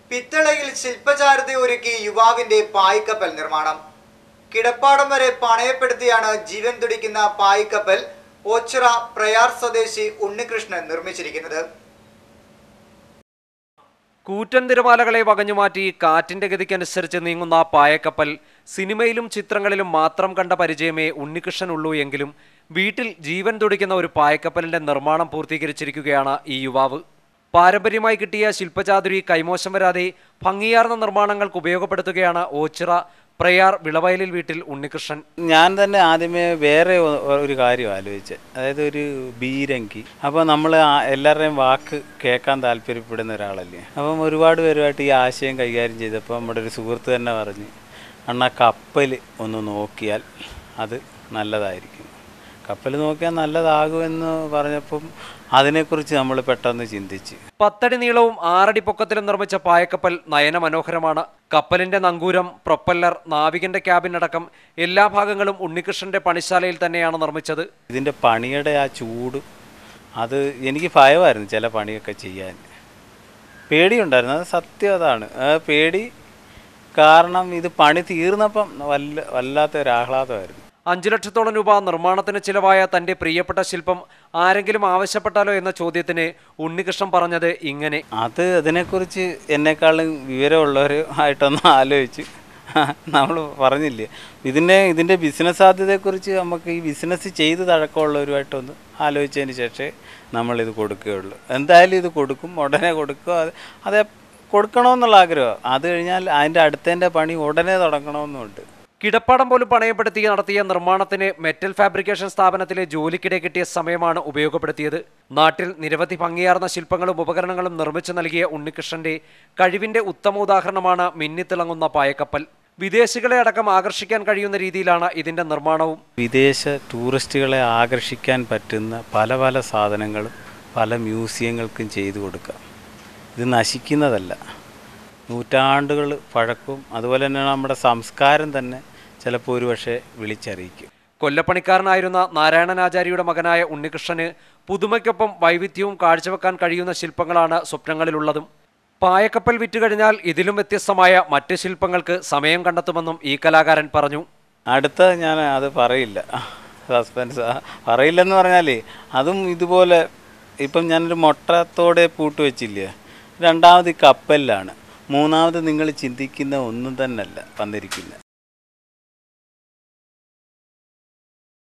പിത്തളയിൽ ശില്പചാരുത ഒരുക്കി യുവാവിന്റെ പായ്ക്കപ്പൽ നിർമ്മാണം കിടപ്പാടം വരെ പണയപ്പെടുത്തിയാണ് ജീവൻ തുടിക്കുന്ന പായ്ക്കപ്പൽ ഓച്ചിറ പ്രയാർ സ്വദേശി ഉണ്ണികൃഷ്ണൻ നിർമ്മിച്ചിരിക്കുന്നത് കൂറ്റൻ തിരമാലകളെ വകഞ്ഞുമാറ്റി കാറ്റിന്റെ ഗതിക്കനുസരിച്ച് നീങ്ങുന്ന പായക്കപ്പൽ സിനിമയിലും ചിത്രങ്ങളിലും മാത്രം കണ്ട പരിചയമേ ഉണ്ണികൃഷ്ണനുള്ളൂ എങ്കിലും വീട്ടിൽ ജീവൻ തുടിക്കുന്ന ഒരു പായക്കപ്പലിന്റെ നിർമ്മാണം പൂർത്തീകരിച്ചിരിക്കുകയാണ് ഈ യുവാവ് പാരമ്പര്യമായി കിട്ടിയ ശില്പചാതുരി കൈമോശം വരാതെ ഭംഗിയാർന്ന നിർമ്മാണങ്ങൾക്ക് ഉപയോഗപ്പെടുത്തുകയാണ് ഓച്ചിറ പ്രയാർ വിളവയലിൽ വീട്ടിൽ ഉണ്ണികൃഷ്ണൻ ഞാൻ തന്നെ ആദ്യമേ വേറെ ഒ- ഒരു കാര്യം ആലോചിച്ചത് അതായത് ഒരു ബീരങ്കി അപ്പോൾ നമ്മൾ എല്ലാവരുടെയും വാക്ക് കേൾക്കാൻ താല്പര്യപ്പെടുന്ന ഒരാളല്ലേ അപ്പം ഒരുപാട് പേരുമായിട്ട് ഈ ആശയം കൈകാര്യം ചെയ്തപ്പോൾ നമ്മുടെ ഒരു സുഹൃത്ത് തന്നെ പറഞ്ഞ് അണ്ണാ കപ്പൽ ഒന്ന് നോക്കിയാൽ അത് നല്ലതായിരിക്കും കപ്പൽ നോക്കിയാൽ നല്ലതാകുമെന്ന് പറഞ്ഞപ്പം അതിനെക്കുറിച്ച് നമ്മൾ പെട്ടെന്ന് ചിന്തിച്ച് പത്തടി നീളവും ആറടി പൊക്കത്തിലും നിർമ്മിച്ച പായക്കപ്പൽ നയന മനോഹരമാണ് കപ്പലിന്റെ നങ്കൂരം പ്രൊപ്പല്ലർ നാവികന്റെ ക്യാബിൻ അടക്കം എല്ലാ ഭാഗങ്ങളും ഉണ്ണികൃഷ്ണന്റെ പണിശാലയിൽ തന്നെയാണ് നിർമ്മിച്ചത് ഇതിൻ്റെ പണിയുടെ ആ ചൂട് അത് എനിക്ക് ഭയമായിരുന്നു ചില പണിയൊക്കെ ചെയ്യാൻ പേടിയുണ്ടായിരുന്നു അത് സത്യം അതാണ് ആ പേടി കാരണം ഇത് പണി തീർന്നപ്പം വല്ല വല്ലാത്ത ഒരു ആഹ്ലാദമായിരുന്നു അഞ്ചു ലക്ഷത്തോളം രൂപ നിർമ്മാണത്തിന് ചിലവായ തന്റെ പ്രിയപ്പെട്ട ശില്പം ആരെങ്കിലും ആവശ്യപ്പെട്ടാലോ എന്ന ചോദ്യത്തിന് ഉണ്ണികൃഷ്ണൻ പറഞ്ഞത് ഇങ്ങനെ അത് അതിനെക്കുറിച്ച് എന്നെക്കാളും വിവരമുള്ളവർ ആയിട്ടൊന്ന് ആലോചിച്ച് നമ്മൾ പറഞ്ഞില്ലേ ഇതിൻ്റെ ഇതിൻ്റെ ബിസിനസ് സാധ്യതയെക്കുറിച്ച് നമുക്ക് ഈ ബിസിനസ് ചെയ്ത് തഴക്കമുള്ളവരുമായിട്ടൊന്ന് ആലോചിച്ചതിന് ശേഷമേ നമ്മളിത് കൊടുക്കുകയുള്ളൂ എന്തായാലും ഇത് കൊടുക്കും ഉടനെ കൊടുക്കും അത് അത് കൊടുക്കണമെന്നുള്ള ആഗ്രഹം അത് കഴിഞ്ഞാൽ അതിൻ്റെ അടുത്തതിൻ്റെ പണി ഉടനെ തുടങ്ങണമെന്നുണ്ട് കിടപ്പാടം പോലും പണയപ്പെടുത്തി നടത്തിയ നിർമ്മാണത്തിന് മെറ്റൽ ഫാബ്രിക്കേഷൻ സ്ഥാപനത്തിലെ ജോലിക്കിടെ കിട്ടിയ സമയമാണ് ഉപയോഗപ്പെടുത്തിയത് നാട്ടിൽ നിരവധി ഭംഗിയാർന്ന ശില്പങ്ങളും ഉപകരണങ്ങളും നിർമ്മിച്ചു നൽകിയ ഉണ്ണികൃഷ്ണന്റെ കഴിവിന്റെ ഉത്തമ ഉദാഹരണമാണ് മിന്നിത്തിളങ്ങുന്ന പായക്കപ്പൽ വിദേശികളെ അടക്കം ആകർഷിക്കാൻ കഴിയുന്ന രീതിയിലാണ് ഇതിന്റെ നിർമ്മാണവും വിദേശ ടൂറിസ്റ്റുകളെ ആകർഷിക്കാൻ പറ്റുന്ന പല പല സാധനങ്ങളും പല മ്യൂസിയങ്ങൾക്കും ചെയ്തു കൊടുക്കാം ഇത് നശിക്കുന്നതല്ല നൂറ്റാണ്ടുകൾ പഴക്കവും അതുപോലെ തന്നെ നമ്മുടെ സംസ്കാരം തന്നെ ചിലപ്പോൾ ഒരുപക്ഷെ വിളിച്ചറിയിക്കും കൊല്ലപ്പണിക്കാരനായിരുന്ന നാരായണനാചാര്യയുടെ മകനായ ഉണ്ണികൃഷ്ണന് പുതുമയ്ക്കൊപ്പം വൈവിധ്യവും കാഴ്ചവെക്കാൻ കഴിയുന്ന ശില്പങ്ങളാണ് സ്വപ്നങ്ങളിലുള്ളതും പായക്കപ്പൽ വിറ്റുകഴിഞ്ഞാൽ ഇതിലും വ്യത്യസ്തമായ മറ്റ് ശില്പങ്ങൾക്ക് സമയം കണ്ടെത്തുമെന്നും ഈ കലാകാരൻ പറഞ്ഞു അടുത്ത ഞാൻ അത് പറയില്ല സസ്പെൻസ് പറയില്ലെന്ന് പറഞ്ഞാലേ അതും ഇതുപോലെ ഇപ്പം ഞാനൊരു മൊട്ടത്തോടെ പൂട്ട് വെച്ചില്ലേ രണ്ടാമത് ഈ കപ്പലിലാണ് മൂന്നാമത് നിങ്ങൾ ചിന്തിക്കുന്ന ഒന്നും തന്നെയല്ല വന്നിരിക്കുന്നത്